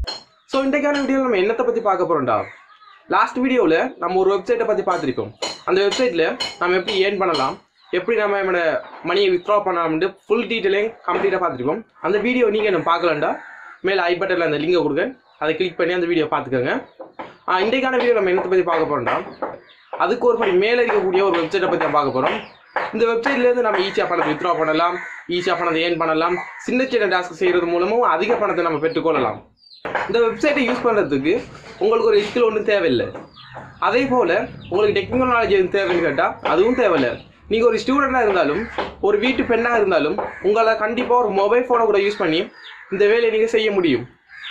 so இன்றைக்கான வீடியோவில் நம்ம என்னத்தை பற்றி பார்க்க போகிறோம்டா லாஸ்ட் வீடியோவில் நம்ம ஒரு வெப்சைட்டை பற்றி பார்த்துருக்கோம் அந்த வெப்சைட்டில் நம்ம எப்படி ஏர்ன் பண்ணலாம் எப்படி நம்ம நம்மளோட மணியை வித்ட்ரா பண்ணலாம்னு ஃபுல் டீட்டெயிலையும் கம்ப்ளீட்டாக பார்த்துருக்கோம் அந்த வீடியோ நீங்கள் என்ன பார்க்கலாம்டா மேலே ஐ பட்டனில் அந்த லிங்கை கொடுங்க அதை கிளிக் பண்ணி அந்த வீடியோ பார்த்துக்கோங்க ஆஹ் இன்றைக்கான வீடியோ நம்ம என்னத்தை பற்றி பார்க்க போகிறோம்டா அதுக்கு ஒரு படி மேலே இருக்கக்கூடிய ஒரு வெப்சைட்டை பற்றி தான் பார்க்க போகிறோம் இந்த வெப்சைட்லேருந்து நம்ம ஈஸியாக பணத்தை வித்ட்ரா பண்ணலாம் ஈஸியாக பணத்தை ஏர்ன் பண்ணலாம் சின்ன சின்ன டாஸ்க் செய்கிறது மூலமும் அதிக பணத்தை நம்ம பெற்றுக்கொள்ளலாம் இந்த வெப்சைட்டை யூஸ் பண்ணுறதுக்கு உங்களுக்கு ஒரு ஸ்கில் ஒன்றும் தேவையில்லை அதே போல் உங்களுக்கு டெக்னிக்கல் நாலேஜ் எதுவும் தேவைன்னு கேட்டால் அதுவும் தேவையில்லை நீங்கள் ஒரு ஸ்டூடெண்ட்டாக இருந்தாலும் ஒரு வீட்டு பெண்ணாக இருந்தாலும் உங்களை கண்டிப்பாக ஒரு மொபைல் ஃபோனை கூட யூஸ் பண்ணி இந்த வேலையை நீங்கள் செய்ய முடியும்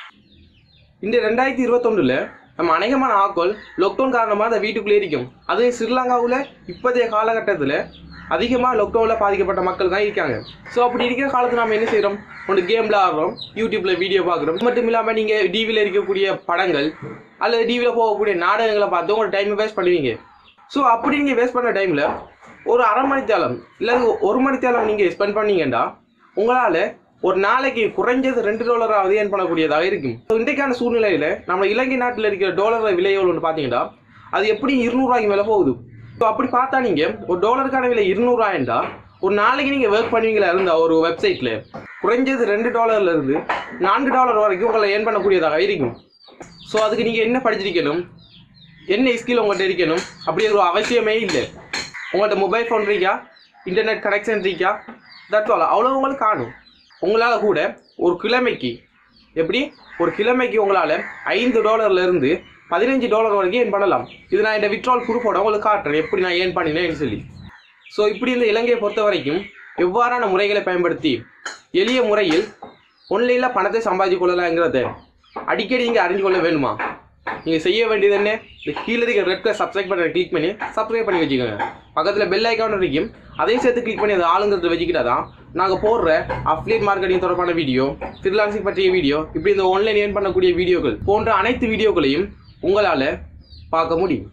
இந்த ரெண்டாயிரத்தி இருபத்தொன்றில் நம்ம அநேகமான ஆட்கள் லாக்டவுன் காரணமாக அந்த வீட்டுக்குள்ளே இருக்கும் அது ஸ்ரீலங்காவில் இப்போதைய காலகட்டத்தில் அதிகமாக லாக்டவுனில் பாதிக்கப்பட்ட மக்கள் தான் இருக்காங்க ஸோ அப்படி இருக்கிற காலத்தில் நம்ம என்ன செய்கிறோம் ஒன்று கேமில் ஆடுறோம் யூடியூப்பில் வீடியோ பார்க்குறோம் இது மட்டும் இல்லாமல் நீங்கள் டிவியில் இருக்கக்கூடிய படங்கள் அல்லது டிவியில் போகக்கூடிய நாடகங்களை பார்த்து உங்களோட டைமை வேஸ்ட் பண்ணுவீங்க ஸோ அப்படி நீங்கள் வேஸ்ட் பண்ண டைமில் ஒரு அரை மணித்தாலம் இல்லை ஒரு மணித்தாலம் நீங்கள் ஸ்பெண்ட் பண்ணீங்கன்னா உங்களால் ஒரு நாளைக்கு குறைஞ்சது ரெண்டு டாலராவது ஏர்ன் பண்ணக்கூடியதாக இருக்கும் ஸோ இன்றைக்கான சூழ்நிலையில் நம்ம இலங்கை நாட்டில் இருக்கிற டாலர் விலை எவ்வளோன்னு பார்த்தீங்கன்னா அது எப்படி இருநூறுவாய்க்கு மேலே போகுது ஸோ அப்படி பார்த்தா நீங்கள் ஒரு டாலருக்கான விலை இருநூறுவாயண்டா ஒரு நாளைக்கு நீங்கள் ஒர்க் பண்ணுவீங்களா இருந்தா ஒரு வெப்சைட்டில் குறைஞ்சது ரெண்டு டாலர்ல இருந்து நான்கு டாலர் வரைக்கும் உங்களை ஏர்ன் பண்ணக்கூடியதாக இருக்கும் ஸோ அதுக்கு நீங்கள் என்ன படிச்சிருக்கணும் என்ன ஸ்கில் உங்கள்கிட்ட இருக்கணும் அப்படி ஒரு அவசியமே இல்லை உங்கள்கிட்ட மொபைல் ஃபோன் இருக்கா இன்டர்நெட் கனெக்ஷன் இருக்கா தட்ஸ் ஆல் அவ்வளோ உங்களுக்கு காணும் உங்களால் கூட ஒரு கிழமைக்கு எப்படி ஒரு கிழமைக்கு உங்களால் ஐந்து டாலர்ல இருந்து பதினஞ்சு டாலர் வரைக்கும் ஏர்ன் பண்ணலாம் இது நான் இந்த விட்ரால் ப்ரூஃபோட உங்களுக்கு காட்டுறேன் எப்படி நான் ஏர்ன் பண்ணினேன்னு சொல்லி ஸோ இப்படி இந்த இலங்கையை பொறுத்த வரைக்கும் எவ்வாறான முறைகளை பயன்படுத்தி எளிய முறையில் ஒன்லைனில் பணத்தை சம்பாதிச்சு கொள்ளலாங்கிறத அடிக்கடி நீங்கள் அறிஞ்சு கொள்ள வேணுமா நீங்கள் செய்ய வேண்டியது என்ன இந்த கீழே இருக்க ரெட் கலர் சப்ஸ்கிரைப் பண்ண கிளிக் பண்ணி சப்ஸ்கிரைப் பண்ணி வச்சுக்கோங்க பக்கத்தில் பெல் ஐக்கான் இருக்கும் அதையும் சேர்த்து கிளிக் பண்ணி அதை ஆளுங்கிறத வச்சுக்கிட்டா தான் நாங்கள் போடுற அஃப்லியேட் மார்க்கெட்டிங் தொடர்பான வீடியோ ஃப்ரீலான்சிங் பற்றிய வீடியோ இப்படி இந்த ஆன்லைன் ஏர்ன் பண்ணக்கூடிய வீடியோக்கள் போன்ற அனைத்து வீடியோக்களையும் உங்களால் பார்க்க முடியும்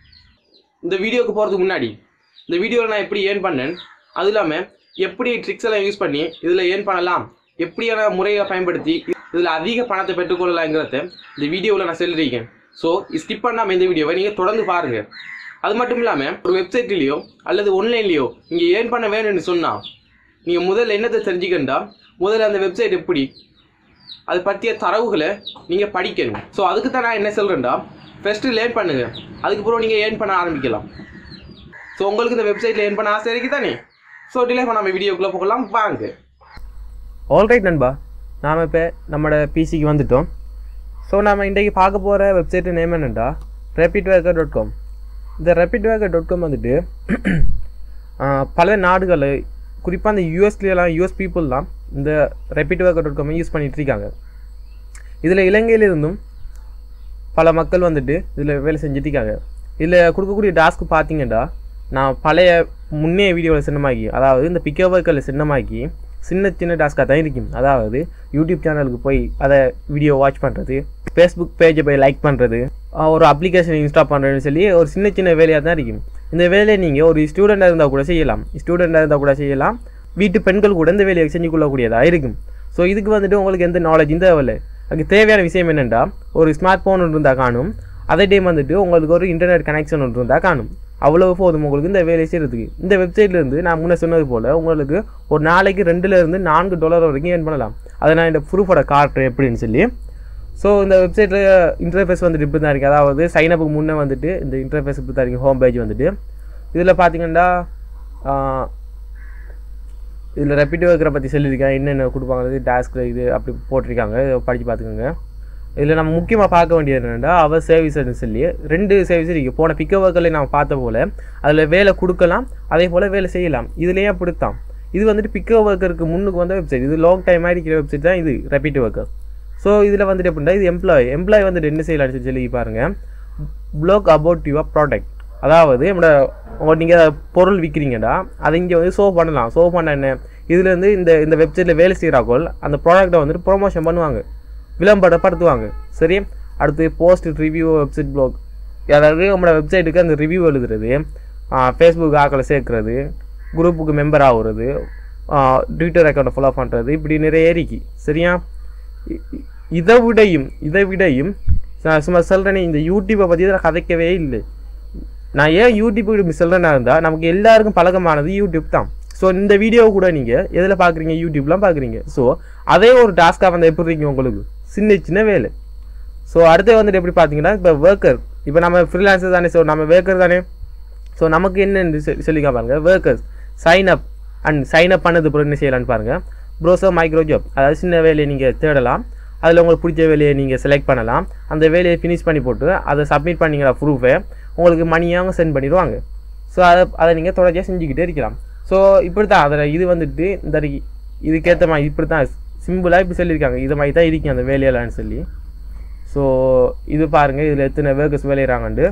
இந்த வீடியோக்கு போகிறதுக்கு முன்னாடி இந்த வீடியோவில் நான் எப்படி ஏர்ன் பண்ணேன் அது இல்லாமல் எப்படி ட்ரிக்ஸ் எல்லாம் யூஸ் பண்ணி இதில் ஏர்ன் பண்ணலாம் எப்படியான முறையை பயன்படுத்தி இதில் அதிக பணத்தை பெற்றுக்கொள்ளலாங்கிறத இந்த வீடியோவில் நான் சொல்லியிருக்கேன் ஸோ ஸ்கிப் பண்ணாமல் இந்த வீடியோவை நீங்கள் தொடர்ந்து பாருங்கள் அது மட்டும் இல்லாமல் ஒரு வெப்சைட்லேயோ அல்லது ஒன்லைன்லேயோ நீங்கள் ஏர்ன் பண்ண வேணும்னு சொன்னால் நீங்கள் முதல்ல என்னத்தை தெரிஞ்சுக்கண்டா முதல்ல அந்த வெப்சைட் எப்படி அது பற்றிய தரவுகளை நீங்கள் படிக்கணும் ஸோ அதுக்கு தான் நான் என்ன சொல்கிறேன்டா ஃபஸ்ட்டு லேர்ன் பண்ணுங்கள் அதுக்கப்புறம் நீங்கள் ஏர்ன் பண்ண ஆரம்பிக்கலாம் ஸோ உங்களுக்கு இந்த வெப்சைட்டில் ஏர்ன் பண்ண ஆசை இருக்கு தானே ஸோ டிலே பண்ணாமல் வீடியோக்குள்ளே போகலாம் வாங்க ஆல்ரைட் நண்பா நாம் இப்போ நம்மளோட பிசிக்கு வந்துட்டோம் ஸோ நாம் இன்றைக்கி பார்க்க போகிற வெப்சைட் நேம் என்னென்னா ரெப்பிட் வேக்கர் டாட் காம் இந்த ரெப்பிட் வேக்கர் டாட் காம் வந்துட்டு ஆஹ், பல நாடுகள் குறிப்பாக அந்த யூஎஸ்லாம் யூஎஸ் பீப்புளெலாம் இந்த ரெப்பிட் வேக்கர் டாட் காமை யூஸ் பண்ணிட்டு இருக்காங்க இதில் இலங்கையிலிருந்தும் பல மக்கள் வந்துட்டு இதில் வேலை செஞ்சுட்டு இருக்காங்க இதில் கொடுக்கக்கூடிய டாஸ்க் பார்த்தீங்கன்னா நான் பழைய முன்னைய வீடியோவில் சின்னமாக்கி அதாவது இந்த பிக்கவர்களில் சின்னமாக்கி சின்ன சின்ன டாஸ்க்காக தான் இருக்கும் அதாவது யூடியூப் சேனலுக்கு போய் அதை வீடியோ வாட்ச் பண்ணுறது ஃபேஸ்புக் பேஜை போய் லைக் பண்ணுறது ஒரு அப்ளிகேஷன் இன்ஸ்டால் பண்ணுறதுன்னு சொல்லி ஒரு சின்ன சின்ன வேலையாக தான் இருக்கும் இந்த வேலையை நீங்கள் ஒரு ஸ்டூடெண்ட்டாக இருந்தால் கூட செய்யலாம் ஸ்டூடெண்ட்டாக இருந்தால் கூட செய்யலாம் வீட்டு பெண்கள் கூட இந்த வேலையை செஞ்சு கொள்ளக்கூடியதாக இருக்கும் ஸோ இதுக்கு வந்துட்டு உங்களுக்கு எந்த நாலேஜும் தேவையில்லை அதுக்கு தேவையான விஷயம் என்னென்னா ஒரு ஸ்மார்ட் ஃபோன் ஒன்று இருந்தால் காணும் அதே டைம் வந்துட்டு உங்களுக்கு ஒரு இன்டர்நெட் கனெக்ஷன் ஒன்று இருந்தால் காணும் அவ்வளவு போதும் உங்களுக்கு இந்த வேலையை செய்கிறதுக்கு இந்த வெப்சைட்லேருந்து நான் முன்ன சொன்னது போல் உங்களுக்கு ஒரு நாளைக்கு ரெண்டுலேருந்து நான்கு டாலர் வரைக்கும் ஏர்ன் பண்ணலாம் அதை நான் இந்த ப்ரூஃபோட காட்டுறேன் எப்படின்னு சொல்லி ஸோ இந்த வெப்சைட்டில் இன்டர்ஃபேஸ் வந்துட்டு இப்படி தான் இருக்குது அதாவது சைனப்புக்கு முன்னே வந்துட்டு இந்த இன்டர்ஃபேஸ் இப்படி தான் இருக்குது ஹோம் பேஜ் வந்துட்டு இதில் பார்த்தீங்கன்னா இதில் ரெப்பிட் ஒர்க்கரை பற்றி சொல்லியிருக்கேன் என்னென்ன கொடுப்பாங்க டாஸ்க் இது அப்படி போட்டிருக்காங்க இதை படித்து பார்த்துக்கோங்க இதில் நம்ம முக்கியமாக பார்க்க வேண்டியது என்னென்னா அவர் சர்வீஸ்னு சொல்லி ரெண்டு சர்வீஸ் இருக்குது போன பிக்க ஒர்க்கில் நம்ம பார்த்த போல் அதில் வேலை கொடுக்கலாம் அதே போல் வேலை செய்யலாம் இதுலேயே அப்படித்தான் இது வந்துட்டு பிக்க ஒர்க்கருக்கு முன்னுக்கு வந்த வெப்சைட் இது லாங் டைம் இருக்கிற வெப்சைட் தான் இது ரெப்பிட் ஒர்க்கர் ஸோ இதில் வந்துட்டு எப்படின்னா இது எம்ப்ளாய் எம்ப்ளாய் வந்துட்டு என்ன செய்யலாம்னு சொல்லி சொல்லி பாருங்கள் ப்ளாக் அபவுட் யுவர் ப்ராடக்ட் அதாவது நம்மளோட உங்கள் நீங்கள் பொருள் விற்கிறீங்கடா அதை இங்கே வந்து ஷோ பண்ணலாம் ஷோ பண்ண என்ன இதுலேருந்து இந்த இந்த வெப்சைட்டில் வேலை செய்கிறாக்கள் அந்த ப்ராடக்ட்டை வந்துட்டு ப்ரொமோஷன் பண்ணுவாங்க விளம்பரப்படுத்துவாங்க சரி அடுத்து போஸ்ட் ரிவ்யூ வெப்சைட் ப்ளாக் அதாவது நம்மளோட வெப்சைட்டுக்கு அந்த ரிவ்யூ எழுதுறது ஃபேஸ்புக் ஆக்களை சேர்க்குறது குரூப்புக்கு மெம்பர் ஆகுறது ட்விட்டர் அக்கௌண்ட்டை ஃபாலோ பண்ணுறது இப்படி நிறைய இருக்கு சரியா இ- இ- இதை விடையும் இதை விடையும் நான் சும்மா சொல்கிறேனே இந்த யூடியூப்பை பற்றி இதில் கதைக்கவே இல்லை நான் ஏன் யூடியூப் சொல்கிறேன்னா இருந்தால் நமக்கு எல்லாருக்கும் பழக்கமானது யூடியூப் தான் ஸோ இந்த வீடியோ கூட நீங்கள் எதில் பார்க்குறீங்க யூடியூப்லாம் பார்க்குறீங்க ஸோ அதே ஒரு டாஸ்க்காக வந்து எப்படி இருக்கீங்க உங்களுக்கு சின்ன சின்ன வேலை ஸோ அடுத்து வந்துட்டு எப்படி பார்த்தீங்கன்னா இப்போ ஒர்க்கர் இப்போ நம்ம ஃப்ரீலான்சர் தானே ஸோ நம்ம ஒர்க்கர் தானே ஸோ நமக்கு என்னன்னு சொல்லி சொல்லிக்க பாருங்க workers sign up and sign up பண்ணது அப்புறம் என்ன செய்யலாம்னு பாருங்கள் ப்ரோசர் மைக்ரோ ஜாப் அதாவது சின்ன வேலையை நீங்கள் தேடலாம் அதில் உங்களுக்கு பிடிச்ச வேலையை நீங்கள் செலக்ட் பண்ணலாம் அந்த வேலையை ஃபினிஷ் பண்ணி போட்டு அதை சப்மிட் பண்ணிங்களா ப்ரூஃபை உங்களுக்கு மணியாக சென்ட் பண்ணிடுவாங்க ஸோ அதை அதை நீங்கள் தொடர்ச்சியாக செஞ்சுக்கிட்டே இருக்கலாம் ஸோ இப்படி தான் அதில் இது வந்துட்டு இந்த இதுக்கேற்ற மாதிரி இப்படி தான் சிம்பிளாக இப்படி சொல்லியிருக்காங்க இது மாதிரி தான் இருக்கும் அந்த வேலையெல்லாம்னு சொல்லி ஸோ இது பாருங்கள் இதில் எத்தனை ஒர்க்கர்ஸ் வேலையிறாங்கண்டு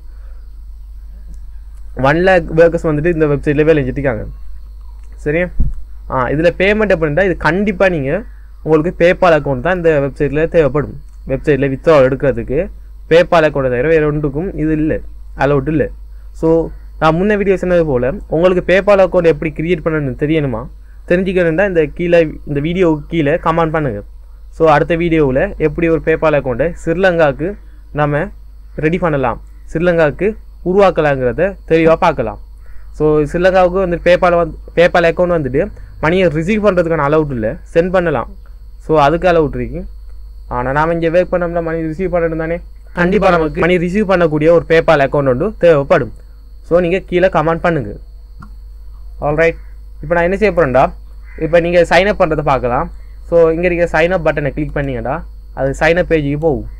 ஒன் லேக் ஒர்க்கர்ஸ் வந்துட்டு இந்த வெப்சைட்டில் வேலை செஞ்சுட்டு இருக்காங்க சரி ஆ இதில் பேமெண்ட் எப்படின்னா இது கண்டிப்பாக நீங்கள் உங்களுக்கு பேபால் அக்கௌண்ட் தான் இந்த வெப்சைட்டில் தேவைப்படும் வெப்சைட்டில் வித்ரா எடுக்கிறதுக்கு பேபால் அக்கௌண்ட் தவிர வேறு ஒன்றுக்கும் இது இல்லை அலௌட் இல்லை ஸோ நான் முன்ன வீடியோ சொன்னது போல் உங்களுக்கு பேபால் அக்கௌண்ட் எப்படி கிரியேட் பண்ணணும்னு தெரியணுமா தெரிஞ்சுக்கணுன்னா இந்த கீழே இந்த வீடியோவுக்கு கீழே கமெண்ட் பண்ணுங்கள் ஸோ அடுத்த வீடியோவில் எப்படி ஒரு பேபால் அக்கௌண்ட்டை ஸ்ரீலங்காவுக்கு நம்ம ரெடி பண்ணலாம் ஸ்ரீலங்காவுக்கு உருவாக்கலாங்கிறத தெளிவாக பார்க்கலாம் ஸோ ஸ்ரீலங்காவுக்கு வந்து பேபால் வந்து பேபால் அக்கௌண்ட் வந்துட்டு மணியை ரிசீவ் பண்ணுறதுக்கான அலவுட் இல்லை சென்ட் பண்ணலாம் ஸோ அதுக்கு அலவுட் இருக்கு ஆனால் நாம் இங்கே வேக் பண்ணோம்னா மணி ரிசீவ் பண்ணணும் தானே கண்டிப்பாக நமக்கு மணி ரிசீவ் பண்ணக்கூடிய ஒரு பேபால் அக்கௌண்ட் ஒன்று தேவைப்படும் ஸோ நீங்கள் கீழே கமெண்ட் பண்ணுங்க ஆல்ரைட் இப்போ நான் என்ன செய்ய போகிறேன்டா இப்போ நீங்கள் சைன் அப் பண்ணுறதை பார்க்கலாம் ஸோ இங்கே இருக்க சைன் அப் பட்டனை கிளிக் பண்ணீங்கடா அது சைன் அப் பேஜுக்கு போகும்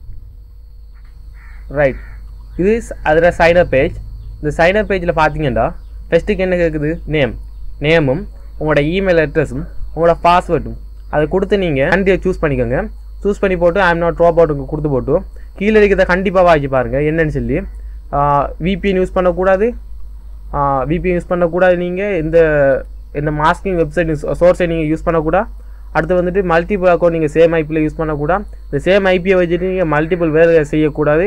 ரைட் இது அதில் சைன் அப் பேஜ் இந்த சைன் அப் பேஜில் பார்த்தீங்கன்னா ஃபஸ்ட்டுக்கு என்ன கேட்குது நேம் நேமும் உங்களோட இமெயில் அட்ரஸும் உங்களோட பாஸ்வேர்டும் அதை கொடுத்து நீங்கள் கண்டியை சூஸ் பண்ணிக்கோங்க சூஸ் பண்ணி போட்டு ஐம் நாட் ட்ராப் அவுட்டுக்கு கொடுத்து போட்டு கீழே இருக்கிறத கண்டிப்பாக வாங்கி பாருங்கள் என்னன்னு சொல்லி விபிஎன் யூஸ் பண்ணக்கூடாது விபிஎன் யூஸ் பண்ணக்கூடாது நீங்கள் இந்த இந்த மாஸ்கிங் வெப்சைட் சோர்ஸை நீங்கள் யூஸ் பண்ணக்கூடாது அடுத்து வந்துட்டு மல்டிபிள் அக்கௌண்ட் நீங்கள் சேம் ஐபியில் யூஸ் பண்ணக்கூடாது இந்த சேம் ஐபியை வச்சுட்டு நீங்கள் மல்டிபிள் வேலை செய்யக்கூடாது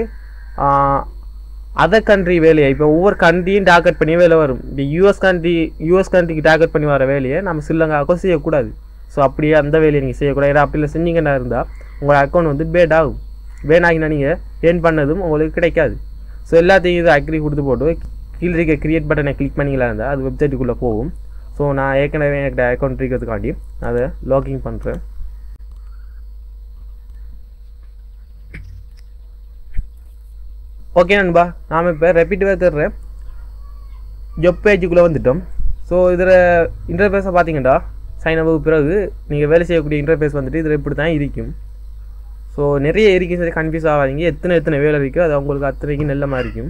அதர் கண்ட்ரி வேலையை இப்போ ஒவ்வொரு கண்ட்ரியும் டார்கெட் பண்ணி வேலை வரும் இப்போ யூஎஸ் கண்ட்ரி யூஎஸ் கண்ட்ரிக்கு டார்கெட் பண்ணி வர வேலையை நம்ம ஸ்ரீலங்காவுக்கும் செய்யக்கூடாது ஸோ அப்படியே அந்த வேலையை நீங்கள் செய்யக்கூடாது ஏன்னா அப்படி செஞ்சீங்கன்னா இருந்தால் உங்கள் அக்கௌண்ட் வந்து பேட் ஆகும் பேன் ஆகினா நீங்கள் ஏர்ன் பண்ணதும் உங்களுக்கு கிடைக்காது ஸோ எல்லாத்தையும் இது அக்ரி கொடுத்து போட்டு கீழே இருக்க கிரியேட் பட்டனை கிளிக் பண்ணிங்களா இருந்தால் அது வெப்சைட்டுக்குள்ளே போகும் ஸோ நான் ஏற்கனவே எனக்கு அக்கௌண்ட் இருக்கிறதுக்காண்டி அதை லாகின் பண்ணுறேன் ஓகே நண்பா நாம் இப்போ ரெப்பிட் வேக்கர் ஜொப் பேஜுக்குள்ளே வந்துட்டோம் ஸோ இதில் இன்டர்ஃபேஸை பார்த்தீங்கன்னா சைன் அப் பிறகு நீங்கள் வேலை செய்யக்கூடிய இன்டர்ஃபேஸ் வந்துட்டு இதில் இப்படி தான் இருக்கும் ஸோ நிறைய இருக்கும் சரி கன்ஃபியூஸ் ஆகாதீங்க எத்தனை எத்தனை வேலை இருக்கோ அது உங்களுக்கு அத்தனைக்கும் நல்ல மாதிரி இருக்கும்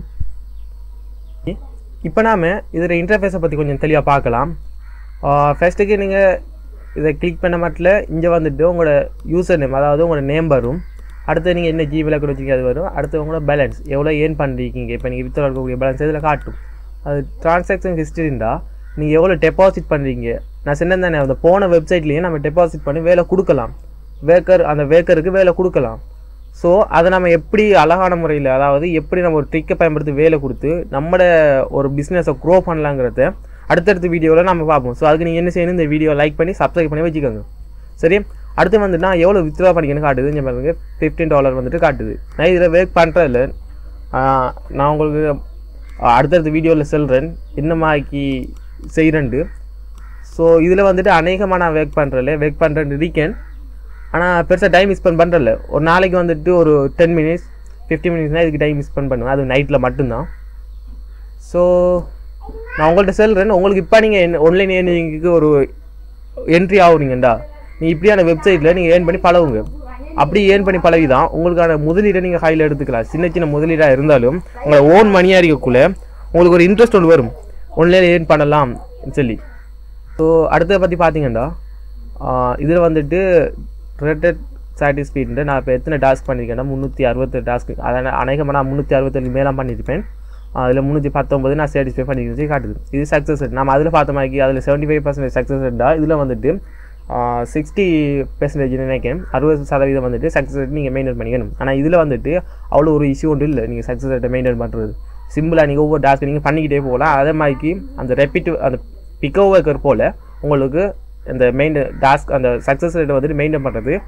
இப்போ நாம் இதில் இன்டர்ஃபேஸை பற்றி கொஞ்சம் தெளிவாக பார்க்கலாம் ஃபஸ்ட்டுக்கு நீங்கள் இதை கிளிக் பண்ண மாட்டில் இங்கே வந்துட்டு உங்களோட யூசர் நேம் அதாவது உங்களோட நேம் வரும் அடுத்து நீங்கள் என்ன ஜிபியில் கூட வச்சுக்க அது வரும் அடுத்து உங்களோட பேலன்ஸ் எவ்வளோ ஏர்ன் பண்ணுறீங்க இப்போ நீங்கள் வித்தில் இருக்கக்கூடிய பேலன்ஸ் இதில் காட்டும் அது ட்ரான்சாக்ஷன் ஹிஸ்ட்ரிண்டா நீங்கள் எவ்வளோ டெபாசிட் பண்ணுறீங்க நான் சொன்னேன் தானே அந்த போன வெப்சைட்லேயே நம்ம டெபாசிட் பண்ணி வேலை கொடுக்கலாம் வேக்கர் அந்த வேக்கருக்கு வேலை கொடுக்கலாம் ஸோ அதை நம்ம எப்படி அழகான முறையில் அதாவது எப்படி நம்ம ஒரு ட்ரிக்கை பயன்படுத்தி வேலை கொடுத்து நம்மளோட ஒரு பிஸ்னஸை க்ரோ பண்ணலாங்கிறத அடுத்தடுத்த வீடியோவில் நம்ம பார்ப்போம் ஸோ அதுக்கு நீங்கள் என்ன செய்யணும் இந்த வீடியோ லைக் பண்ணி சப்ஸ்கிரைப் பண்ணி வச்சுக்கோங்க சரி அடுத்து வந்து நான் எவ்வளோ வித்ரா பண்ணிக்கணும் காட்டுது இங்கே பாருங்க ஃபிஃப்டீன் டாலர் வந்துட்டு காட்டுது நான் இதில் ஒர்க் பண்ணுறதில்ல நான் உங்களுக்கு அடுத்தடுத்த வீடியோவில் சொல்கிறேன் என்ன மாதிரிக்கு செய்கிறேன்ட்டு ஸோ இதில் வந்துட்டு அநேகமாக நான் ஒர்க் பண்ணுறதில்ல ஒர்க் பண்ணுறேன் இருக்கேன் ஆனால் பெருசாக டைம் ஸ்பெண்ட் பண்ணுறதில்ல ஒரு நாளைக்கு வந்துட்டு ஒரு டென் மினிட்ஸ் ஃபிஃப்டி மினிட்ஸ்னால் இதுக்கு டைம் ஸ்பெண்ட் பண்ணுவேன் அது நைட்டில் மட்டும்தான் ஸோ நான் உங்கள்கிட்ட சொல்கிறேன் உங்களுக்கு இப்போ நீங்கள் என்ன ஆன்லைன் ஏர்னிங்க்கு ஒரு என்ட்ரி ஆகுறீங்கண்டா நீ இப்படியான வெப்சைட்டில் நீங்கள் ஏர்ன் பண்ணி பழகுங்க அப்படி ஏர்ன் பண்ணி பழகி தான் உங்களுக்கான முதலீடை நீங்கள் ஹையில் எடுத்துக்கலாம் சின்ன சின்ன முதலீடாக இருந்தாலும் உங்களை ஓன் மணியாக இருக்கக்குள்ள உங்களுக்கு ஒரு இன்ட்ரெஸ்ட் ஒன்று வரும் ஒன்லைன் ஏர்ன் பண்ணலாம் சொல்லி ஸோ அடுத்ததை பற்றி பார்த்தீங்கன்னா இதில் வந்துட்டு ரேட்டட் சாட்டிஸ்ஃபைடு நான் இப்போ எத்தனை டாஸ்க் பண்ணியிருக்கேன்னா முந்நூற்றி அறுபத்தெட்டு டாஸ்க் அதான் அநேகமாக நான் முந்நூற்றி அறுபத்தேழு மேலாம் பண்ணியிருப்பேன் அதில் முந்நூற்றி பத்தொம்பது நான் சாட்டிஸ்ஃபை பண்ணிக்கிறேன் காட்டுது இது சக்ஸஸ் ரேட் நம்ம அதில் பார்த்த மாதிரி அதில் செவன்ட்டி ஃபைவ் பர்சன்டேஜ் சக்ஸஸ் ரேட்டா இதில் வந்துட்டு சிக்ஸ்டி பெர்சன்டேஜ் நினைக்கிறேன் அறுபது சதவீதம் வந்துட்டு சக்ஸஸ் ரேட் நீங்கள் மெயின்டைன் பண்ணிக்கணும் ஆனால் இதில் வந்துட்டு அவ்வளோ ஒரு இஷ்யூ ஒன்று இல்லை நீங்கள் சக்ஸஸ் ரேட்டை மெயின்டைன் பண்ணுறது சிம்பிளாக நீங்கள் ஒவ்வொரு டாஸ்க் நீங்கள் பண்ணிக்கிட்டே போகலாம் அதே மாதிரிக்கு அந்த ரெப்பிட்டிவ் அந்த பிக்கோ ஒர்க்கர் போல் உங்களுக்கு இந்த மெயின் டாஸ்க் அந்த சக்ஸஸ் ரேட்டை வந்துட்டு மெயின்டைன் பண்ணுறது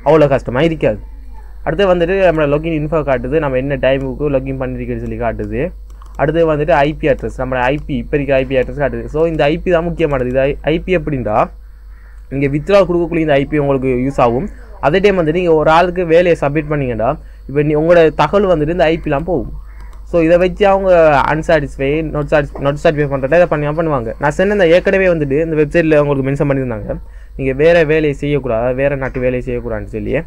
அவ்வளோ கஷ்டமாக இருக்காது அடுத்து வந்துட்டு நம்மளோட லொகின் இன்ஃபோ காட்டுது நம்ம என்ன டைமுக்கு லொகின் பண்ணிருக்கேன்னு சொல்லி காட்டுது அடுத்து வந்துட்டு ஐபி அட்ரஸ் நம்ம ஐபி இப்போ இருக்கிற ஐபி அட்ரஸ் காட்டுது ஸோ இந்த ஐபி தான் முக்கியமானது இது ஐபி எப்படின்னா இங்கே வித்ரா கொடுக்கக்கூடிய இந்த ஐபி உங்களுக்கு யூஸ் ஆகும் அதே டைம் வந்துட்டு நீங்கள் ஒரு ஆளுக்கு வேலையை சப்மிட் பண்ணீங்கன்னா இப்போ நீ உங்களோட தகவல் வந்துட்டு இந்த ஐபிலாம் போகும் ஸோ இதை வச்சு அவங்க unsatisfy not satis not satisfy பண்ணுறத இதை பண்ணி பண்ணுவாங்க நான் சொன்ன இந்த ஏற்கனவே வந்துட்டு இந்த வெப்சைட்டில் உங்களுக்கு மென்ஷன் பண்ணியிருந்தாங்க நீங்கள் வேறு வேலையை செய்யக்கூடாது வேறு நாட்டு வேலையை செய்யக்கூடாதுன்னு சொல்லி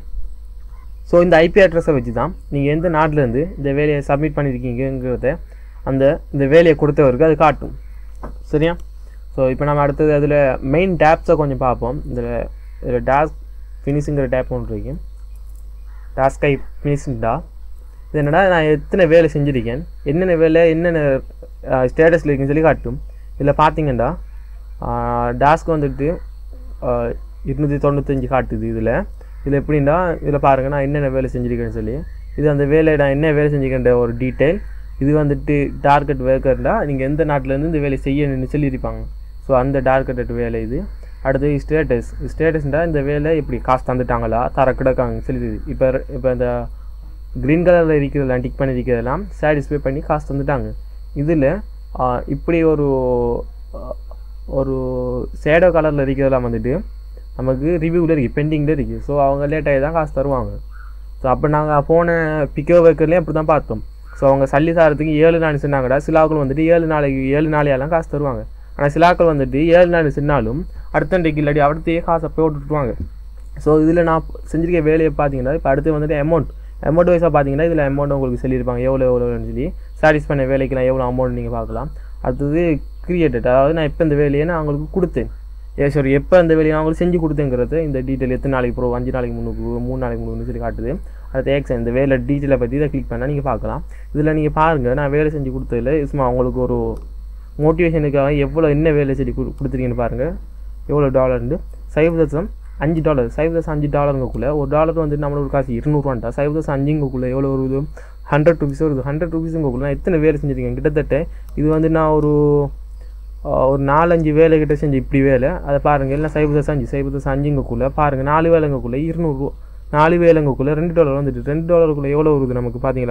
ஸோ இந்த ஐபி அட்ரஸை வச்சு தான் நீங்கள் எந்த நாட்டிலேருந்து இந்த வேலையை சப்மிட் பண்ணியிருக்கீங்கிறத அந்த இந்த வேலையை கொடுத்தவருக்கு அது காட்டும் சரியா ஸோ இப்போ நம்ம அடுத்தது அதில் மெயின் டேப்ஸை கொஞ்சம் பார்ப்போம் இதில் இதில் டாஸ்க் ஃபினிஷுங்கிற டேப் ஒன்று இருக்கு டாஸ்க் ஐ ஃபினிஷ்டா இது என்னடா நான் எத்தனை வேலை செஞ்சுருக்கேன் என்னென்ன வேலை என்னென்ன ஸ்டேட்டஸில் இருக்குன்னு சொல்லி காட்டும் இதில் பார்த்தீங்கன்னா டாஸ்க் வந்துட்டு இருநூற்றி தொண்ணூத்தஞ்சு காட்டுது இதில் இதில் எப்படின்னா இதில் பாருங்கள் நான் என்னென்ன வேலை செஞ்சுருக்கேன்னு சொல்லி இது அந்த வேலை நான் என்ன வேலை செஞ்சுருக்கேன்ற ஒரு டீட்டெயில் இது வந்துட்டு டார்கெட் வேக்கர்னா நீங்கள் எந்த நாட்டிலேருந்து இந்த வேலையை செய்யணும்னு சொல்லியிருப்பாங்க ஸோ அந்த டார்கெட் வேலை இது அடுத்து ஸ்டேட்டஸ் ஸ்டேட்டஸ்ன்றா இந்த வேலை இப்படி காசு தந்துட்டாங்களா தர கிடக்காங்க சொல்லி இப்போ இப்போ இந்த க்ரீன் கலரில் இருக்கிறதெல்லாம் டிக் பண்ணியிருக்கிறதெல்லாம் சாட்டிஸ்ஃபை பண்ணி காசு தந்துட்டாங்க இதில் இப்படி ஒரு ஆ, ஒரு ஷேடோ கலரில் இருக்கிறதெல்லாம் வந்துட்டு நமக்கு ரிவ்யூவில் இருக்குது பெண்டிங்கில் இருக்குது ஸோ அவங்க லேட்டாகி தான் காசு தருவாங்க ஸோ அப்போ நாங்கள் போன பிக்கோ வைக்கர்லேயும் அப்படி தான் பார்த்தோம் ஸோ அவங்க சல்லி சாரத்துக்கு ஏழு நாள் சொன்னாங்கடா சிலாக்கள் வந்துட்டு ஏழு நாளைக்கு ஏழு நாளையெல்லாம் காசு தருவாங்க ஆனால் சிலாக்கள் வந்துட்டு ஏழு நாள் சொன்னாலும் அடுத்த இன்றைக்கு இல்லாட்டி அடுத்தையே காசை போய் விட்டுட்டுருவாங்க ஸோ இதில் நான் செஞ்சிருக்க வேலையை பார்த்தீங்கன்னா இப்போ அடுத்து வந்துட்டு அமௌண்ட் அமௌண்ட் வைஸாக பார்த்தீங்கன்னா இதில் அமௌண்ட் உங்களுக்கு சொல்லியிருப்பாங்க எவ்வளோ எவ்வளோன்னு சொல்லி சாட்டிஸ் பண்ண வேலைக்கெல்லாம் எவ்வளோ அமௌண்ட் நீங்கள் பார்க்கலாம் அடுத்தது கிரியேட்டட் அதாவது நான் எப்போ இந்த வேலையை நான் அவங்களுக்கு கொடுத்தேன் ஏ சாரி எப்போ அந்த வேலையை நான் அவங்களுக்கு செஞ்சு கொடுத்தேங்கிறது இந்த டீட்டெயில் எத்தனை நாளைக்கு ப்ரோ அஞ்சு நாளைக்கு முன்னுக்கு மூணு நாளைக்கு முன்னுக்கு சொல்லி காட்டுது அடுத்து ஏக்ஸ் இந்த வேலை டீட்டெயிலை பற்றி இதை கிளிக் பண்ணால் நீங்கள் பார்க்கலாம் இதில் நீங்கள் பாருங்கள் நான் வேலை செஞ்சு கொடுத்ததில் சும்மா அவங்களுக்கு ஒரு மோட்டிவேஷனுக்காக எவ்வளோ என்ன வேலை செஞ்சு கொடு கொடுத்துருக்கீங்கன்னு பாருங்கள் எவ்வளோ டாலர்னு சைவ தசம் அஞ்சு டாலர் சைவ தசம் அஞ்சு டாலருங்கக்குள்ளே ஒரு டாலர் வந்து நம்மளோட காசு இருநூறுவான்ட்டா சைவ தசம் அஞ்சுங்கக்குள்ளே எவ்வளோ வருது ஹண்ட்ரட் ருபீஸ் வருது ஹண்ட்ரட் ருபீஸுங்கக்குள்ளே நான் எத்தனை வேலை செஞ்சுருக்கேன் கிட்டத்தட்ட இது வந்து நான் ஒரு ஆஹ், ஒரு நாலஞ்சு வேலை கிட்ட செஞ்சு இப்படி வேலை அதை பாருங்கள் எல்லாம் சைவ தசம் அஞ்சு சைவ தசம் அஞ்சுங்கக்குள்ளே பாருங்கள் நாலு வேலைங்கக்குள்ளே இருநூறுவா நாலு வேலைங்கக்குள்ளே ரெண்டு டாலர் வந்துட்டு ரெண்டு டாலருக்குள்ளே எவ்வளோ வருது நமக்கு பார்த்தீங்களா